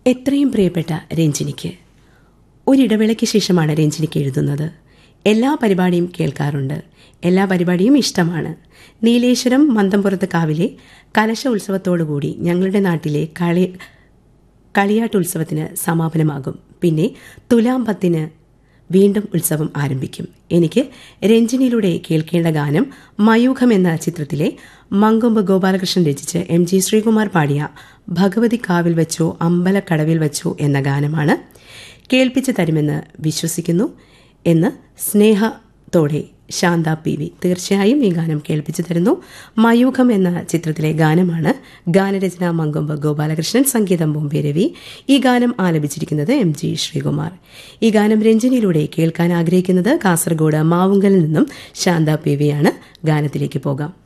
എത്രയും പ്രിയപ്പെട്ട രഞ്ജിനിക്ക് ഒരിടവേളയ്ക്ക് ശേഷമാണ് രഞ്ജിനിക്ക് എഴുതുന്നത് എല്ലാ പരിപാടിയും കേൾക്കാറുണ്ട് എല്ലാ പരിപാടിയും ഇഷ്ടമാണ് നീലേശ്വരം മന്തംപുറത്ത് കാവിലെ കലശ ഉത്സവത്തോടുകൂടി ഞങ്ങളുടെ നാട്ടിലെ കളി കളിയാട്ടുത്സവത്തിന് സമാപനമാകും പിന്നെ തുലാം പത്തിന് വീണ്ടും ഉത്സവം ആരംഭിക്കും എനിക്ക് രഞ്ജിനിയിലൂടെ കേൾക്കേണ്ട ഗാനം മയൂഖം എന്ന ചിത്രത്തിലെ മങ്കൊമ്പ് ഗോപാലകൃഷ്ണൻ രചിച്ച് എം ജി ശ്രീകുമാർ പാടിയ ഭഗവതി കാവിൽ വെച്ചോ അമ്പലക്കടവിൽ വെച്ചോ എന്ന ഗാനമാണ് കേൾപ്പിച്ചു തരുമെന്ന് വിശ്വസിക്കുന്നു എന്ന് സ്നേഹത്തോടെ ശാന്ത പി വി തീർച്ചയായും ഈ ഗാനം കേൾപ്പിച്ചു തരുന്നു മയൂഖം എന്ന ചിത്രത്തിലെ ഗാനമാണ് ഗാനരചന മങ്കൊമ്പ് ഗോപാലകൃഷ്ണൻ സംഗീതം ബോംബെ രവി ഈ ഗാനം ആലപിച്ചിരിക്കുന്നത് എം ജി ശ്രീകുമാർ ഈ ഗാനം രഞ്ജനിയിലൂടെ കേൾക്കാൻ ആഗ്രഹിക്കുന്നത് കാസർഗോഡ് മാവുങ്കലിൽ നിന്നും ശാന്ത പി വിയാണ് ഗാനത്തിലേക്ക് പോകാം